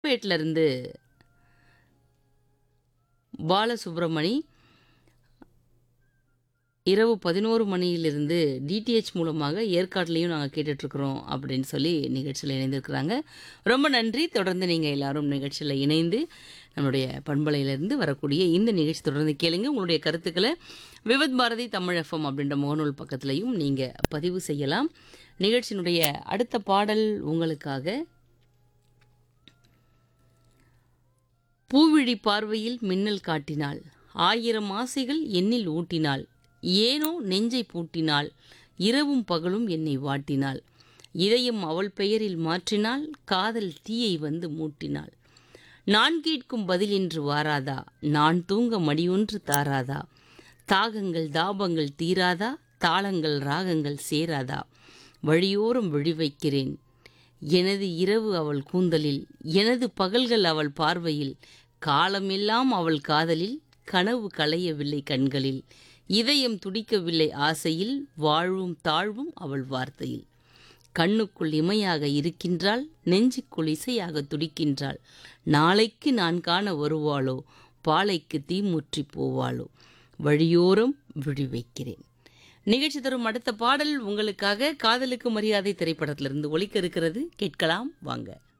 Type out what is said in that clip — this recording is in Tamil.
பேட்ல இருந்து பாலசுப்ரமணி இரவு பதினோரு மணியிலிருந்து டிடிஹெச் மூலமாக ஏற்காட்டிலையும் நாங்கள் கேட்டுட்ருக்குறோம் அப்படின்னு சொல்லி நிகழ்ச்சியில் இணைந்திருக்கிறாங்க ரொம்ப நன்றி தொடர்ந்து நீங்கள் எல்லாரும் நிகழ்ச்சியில் இணைந்து நம்மளுடைய பண்பலையிலிருந்து வரக்கூடிய இந்த நிகழ்ச்சி தொடர்ந்து கேளுங்க உங்களுடைய கருத்துக்களை விவத் பாரதி தமிழ் எஃப்எம் அப்படின்ற முகநூல் பக்கத்துலையும் நீங்கள் பதிவு செய்யலாம் நிகழ்ச்சியினுடைய அடுத்த பாடல் உங்களுக்காக பூவிழி பார்வையில் மின்னல் காட்டினாள் ஆயிரம் ஆசைகள் எண்ணில் ஊட்டினாள் ஏனோ நெஞ்சை பூட்டினாள் இரவும் பகலும் என்னை வாட்டினாள் இதயம் அவள் பெயரில் மாற்றினாள் காதல் தீயை வந்து மூட்டினாள் நான் கேட்கும் பதில் இன்று வாராதா நான் தூங்க மடியொன்று தாராதா தாகங்கள் தாபங்கள் தீராதா தாளங்கள் ராகங்கள் சேராதா வழியோரம் விழி வைக்கிறேன் எனது இரவு அவள் கூந்தலில் எனது பகல்கள் அவள் பார்வையில் காலமெல்லாம் அவள் காதலில் கனவு களையவில்லை கண்களில் இதயம் துடிக்கவில்லை ஆசையில் வாழ்வும் தாழ்வும் அவள் வார்த்தையில் கண்ணுக்குள் இமையாக இருக்கின்றாள் நெஞ்சுக்குள் இசையாக துடிக்கின்றாள் நாளைக்கு நான் காண வருவாளோ பாலைக்கு தீமுற்றி போவாளோ வழியோரம் விழி வைக்கிறேன் நிகழ்ச்சி தரும் அடுத்த பாடல் உங்களுக்காக காதலுக்கு மரியாதை திரைப்படத்திலிருந்து ஒலிக்க இருக்கிறது கேட்கலாம் வாங்க